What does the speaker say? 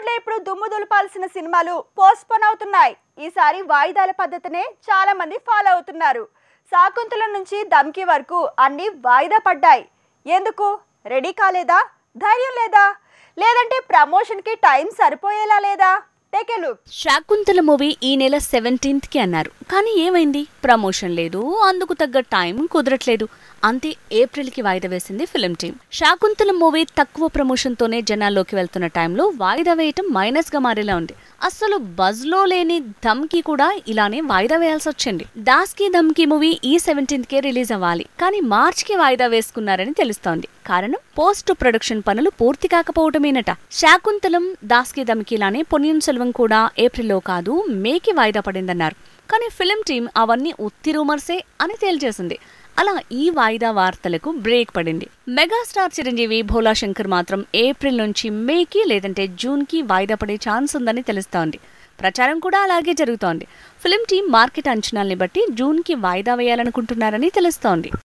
టాలీవుడ్ లో ఇప్పుడు దుమ్ము దులపాల్సిన సినిమాలు పోస్ట్పోన్ అవుతున్నాయి ఈసారి వాయిదాల పద్ధతినే చాలా మంది ఫాలో అవుతున్నారు శాకుంతలం నుంచి దమ్కి వరకు అన్ని వాయిదా పడ్డాయి ఎందుకు రెడీ కాలేదా ధైర్యం లేదా లేదంటే ప్రమోషన్ కి టైం సరిపోయేలా లేదా take a look Shakuntala movie ఈ నెల సెవెంటీన్త్ కి అన్నారు కానీ ఏమైంది ప్రమోషన్ లేదు అందుకు తగ్గ టైం కుదరట్లేదు అంతే ఏప్రిల్ కి వాయిదా వేసింది ఫిలిం టీం శాకుంతల మూవీ తక్కువ ప్రమోషన్ తోనే జనాల్లోకి వెళ్తున్న టైంలో వాయిదా వేయటం మైనస్ గా మారేలా ఉంది అసలు బజ్ లో లేని ధమ్కి కూడా ఇలానే వాయిదా వేయాల్సి వచ్చింది దాస్ కి ధమ్కి మూవీ ఈ సెవెంటీన్త్ కే రిలీజ్ అవ్వాలి కానీ మార్చ్ కి వాయిదా వేసుకున్నారని తెలుస్తోంది కారణం పోస్ట్ ప్రొడక్షన్ పనులు పూర్తి కాకపోవటమేనట శాకుంతలం దాస్ కి ధమ్కిలానే పొన్నియిన్ సెల్వం కూడా ఏప్రిల్లో కాదు మేకి వాయిదా పడిందన్నారు కానీ ఫిలిం టీం అవన్నీ ఉత్తి రూమర్సే అని తేల్చేసింది అలా ఈ వాయిదా వార్తలకు బ్రేక్ పడింది మెగాస్టార్ చిరంజీవి భోలా శంకర్ మాత్రం ఏప్రిల్ నుంచి మేకి లేదంటే జూన్ కి వాయిదా పడే ఛాన్స్ ఉందని తెలుస్తోంది ప్రచారం కూడా అలాగే జరుగుతోంది ఫిలిం టీం మార్కెట్ అంచనాల్ని బట్టి జూన్ కి వాయిదా వేయాలనుకుంటున్నారని తెలుస్తోంది